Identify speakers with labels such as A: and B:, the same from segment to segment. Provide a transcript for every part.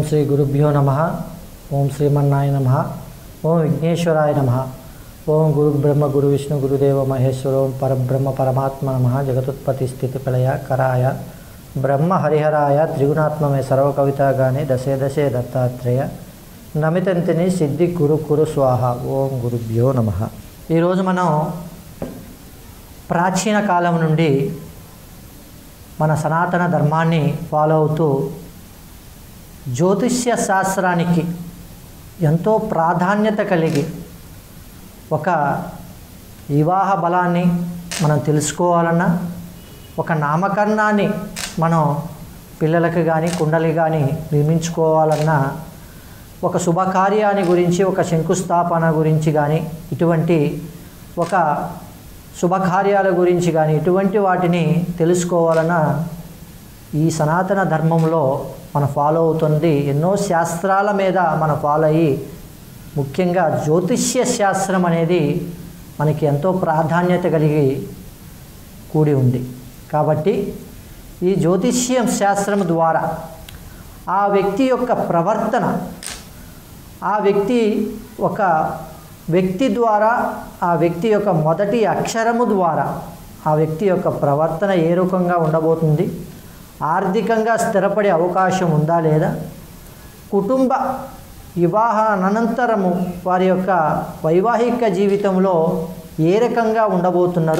A: శ్రీ గురుభ్యో నమ ఓం శ్రీమన్నాయ నమ ఓం విఘ్నేశ్వరాయ నమ ఓం గురు బ్రహ్మ గురు విష్ణు గురుదేవ మహేశ్వర ఓం పరబ్రహ్మ పరమాత్మ నమ జగతుత్పత్తి స్థితి ప్రళయ కరాయ బ్రహ్మ హరిహరాయ త్రిగుణాత్మమే సర్వకవితాగానే దశే దశే దత్తాత్రేయ నమితంతిని సిద్ధి గురు కురు స్వాహ ఓం గురుభ్యో నమ ఈరోజు మనం ప్రాచీన కాలం నుండి మన సనాతన ధర్మాన్ని ఫాలో అవుతూ జ్యోతిష్య శాస్త్రానికి ఎంతో ప్రాధాన్యత కలిగి ఒక వివాహ బలాన్ని మనం తెలుసుకోవాలన్నా ఒక నామకరణాన్ని మనం పిల్లలకు కానీ కుండలి కానీ నిర్మించుకోవాలన్నా ఒక శుభకార్యాన్ని గురించి ఒక శంకుస్థాపన గురించి కానీ ఇటువంటి ఒక శుభకార్యాల గురించి కానీ ఇటువంటి వాటిని తెలుసుకోవాలన్నా ఈ సనాతన ధర్మంలో మనం ఫాలో అవుతుంది ఎన్నో శాస్త్రాల మీద మనం ఫాలో అయ్యి ముఖ్యంగా జ్యోతిష్య శాస్త్రం అనేది మనకి ఎంతో ప్రాధాన్యత కలిగి కూడి ఉంది కాబట్టి ఈ జ్యోతిష్య శాస్త్రం ద్వారా ఆ వ్యక్తి యొక్క ప్రవర్తన ఆ వ్యక్తి ఒక వ్యక్తి ద్వారా ఆ వ్యక్తి యొక్క మొదటి అక్షరము ద్వారా ఆ వ్యక్తి యొక్క ప్రవర్తన ఏ రకంగా ఉండబోతుంది ఆర్థికంగా స్థిరపడే అవకాశం ఉందా లేదా కుటుంబ వివాహ అనంతరము వారి యొక్క వైవాహిక జీవితంలో ఏ రకంగా ఉండబోతున్నారు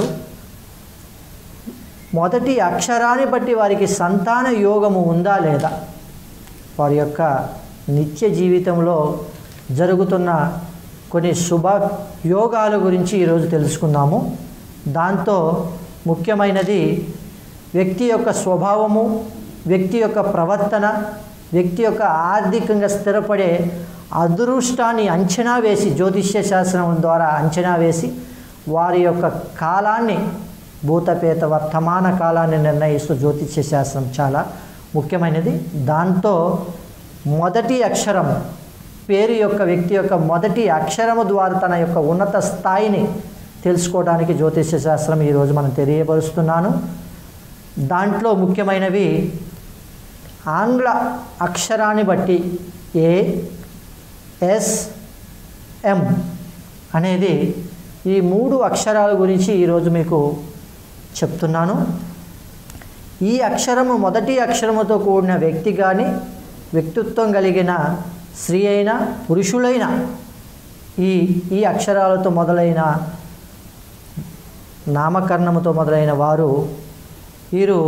A: మొదటి అక్షరాన్ని బట్టి వారికి సంతాన యోగము ఉందా లేదా వారి యొక్క నిత్య జీవితంలో జరుగుతున్న కొన్ని శుభ యోగాల గురించి ఈరోజు తెలుసుకుందాము దాంతో ముఖ్యమైనది వ్యక్తి యొక్క స్వభావము వ్యక్తి యొక్క ప్రవర్తన వ్యక్తి యొక్క ఆర్థికంగా స్థిరపడే అదృష్టాన్ని అంచనా వేసి జ్యోతిష్య శాస్త్రం ద్వారా అంచనా వేసి వారి యొక్క కాలాన్ని భూతపేత వర్తమాన కాలాన్ని నిర్ణయిస్తూ జ్యోతిష్య శాస్త్రం చాలా ముఖ్యమైనది దాంతో మొదటి అక్షరము పేరు యొక్క వ్యక్తి యొక్క మొదటి అక్షరము ద్వారా తన యొక్క ఉన్నత స్థాయిని తెలుసుకోవడానికి జ్యోతిష్య శాస్త్రం ఈరోజు మనం తెలియపరుస్తున్నాను దాంట్లో ముఖ్యమైనవి ఆంగ్ల అక్షరాన్ని బట్టి ఏ ఎస్ ఎం అనేది ఈ మూడు అక్షరాల గురించి ఈరోజు మీకు చెప్తున్నాను ఈ అక్షరము మొదటి అక్షరముతో కూడిన వ్యక్తి కానీ వ్యక్తిత్వం కలిగిన స్త్రీ అయినా పురుషులైన ఈ ఈ అక్షరాలతో మొదలైన నామకరణముతో మొదలైన వారు వీరు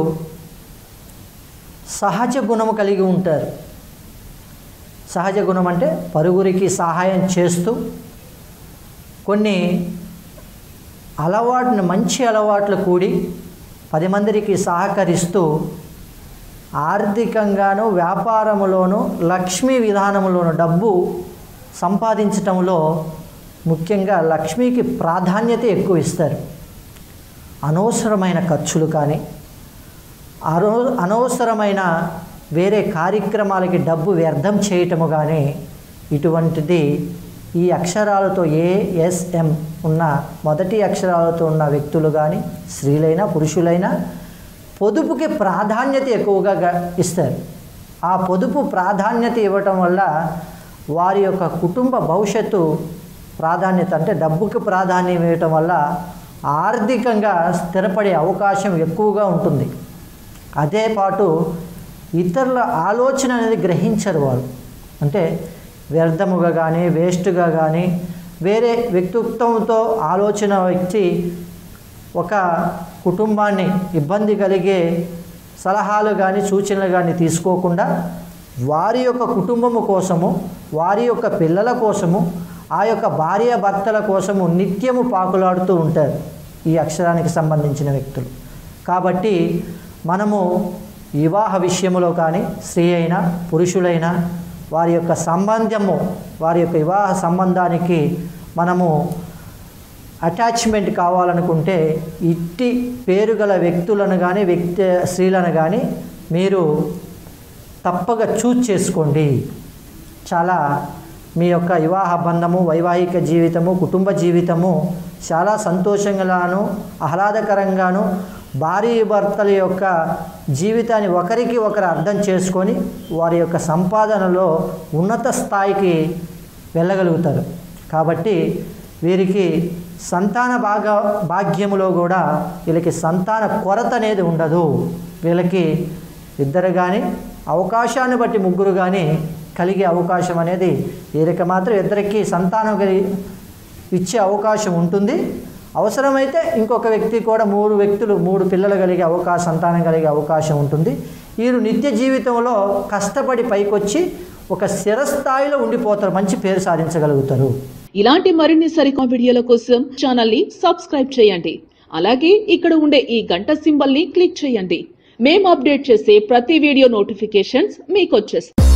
A: సహజ గుణము కలిగి ఉంటారు సహజ గుణం అంటే పరుగురికి సహాయం చేస్తూ కొన్ని అలవాటును మంచి అలవాట్లు కూడి పది మందికి సహకరిస్తూ ఆర్థికంగాను వ్యాపారములోను లక్ష్మీ విధానములోను డబ్బు సంపాదించటంలో ముఖ్యంగా లక్ష్మీకి ప్రాధాన్యత ఎక్కువ ఇస్తారు అనవసరమైన ఖర్చులు కానీ అనో అనవసరమైన వేరే కార్యక్రమాలకి డబ్బు వ్యర్థం చేయటము కానీ ఇటువంటిది ఈ అక్షరాలతో ఏఎస్ఎం ఉన్న మొదటి అక్షరాలతో ఉన్న వ్యక్తులు కానీ స్త్రీలైనా పురుషులైనా పొదుపుకి ప్రాధాన్యత ఎక్కువగా గ- ఇస్తారు ఆ పొదుపు ప్రాధాన్యత ఇవ్వటం వల్ల వారి యొక్క కుటుంబ భవిష్యత్తు ప్రాధాన్యత అంటే డబ్బుకి ప్రాధాన్యం ఇవ్వటం వల్ల ఆర్థికంగా స్థిరపడే అవకాశం ఎక్కువగా ఉంటుంది అదే పాటు ఇతరుల ఆలోచన అనేది గ్రహించరు వారు అంటే వ్యర్థముగా కానీ వేస్ట్గా కానీ వేరే వ్యక్తిత్వంతో ఆలోచన వ్యక్తి ఒక కుటుంబాన్ని ఇబ్బంది కలిగే సలహాలు కానీ సూచనలు కానీ తీసుకోకుండా వారి యొక్క కుటుంబము కోసము వారి యొక్క పిల్లల కోసము ఆ యొక్క భార్య భర్తల కోసము నిత్యము పాకులాడుతూ ఉంటారు ఈ అక్షరానికి సంబంధించిన వ్యక్తులు కాబట్టి మనము వివాహ విషయంలో కానీ స్త్రీ అయినా పురుషులైనా వారి యొక్క సంబంధము వారి యొక్క వివాహ సంబంధానికి మనము అటాచ్మెంట్ కావాలనుకుంటే ఇట్టి పేరు గల వ్యక్తులను కానీ వ్యక్తి స్త్రీలను కానీ మీరు తప్పగా చూజ్ చేసుకోండి చాలా మీ యొక్క వివాహ బంధము వైవాహిక జీవితము కుటుంబ జీవితము చాలా సంతోషంగాను ఆహ్లాదకరంగాను భార్య భర్తల యొక్క జీవితాన్ని ఒకరికి ఒకరు అర్థం చేసుకొని వారి యొక్క సంపాదనలో ఉన్నత స్థాయికి వెళ్ళగలుగుతారు కాబట్టి వీరికి సంతాన భాగ భాగ్యములో కూడా వీళ్ళకి సంతాన కొరత అనేది ఉండదు వీళ్ళకి ఇద్దరు కానీ అవకాశాన్ని బట్టి ముగ్గురు కానీ కలిగే అవకాశం అనేది వీరికి మాత్రం ఇద్దరికి సంతానం కలిగి ఇచ్చే అవకాశం ఉంటుంది అవసరమైతే ఇంకొక వ్యక్తి కూడా మూడు వ్యక్తులు మూడు పిల్లలు కలిగే అవకాశం సంతానం కలిగే అవకాశం ఉంటుంది వీరు నిత్య జీవితంలో కష్టపడి పైకొచ్చి ఒక స్థిరస్థాయిలో ఉండిపోతారు మంచి పేరు సాధించగలుగుతారు
B: ఇలాంటి మరిన్ని సరికొత్త వీడియోల కోసం ఛానల్ ని సబ్స్క్రైబ్ చేయండి అలాగే ఇక్కడ ఉండే ఈ గంట సింబల్ ని క్లిక్ చేయండి మేము అప్డేట్ చేసే ప్రతి వీడియో నోటిఫికేషన్స్ మీకు వచ్చేస్తాయి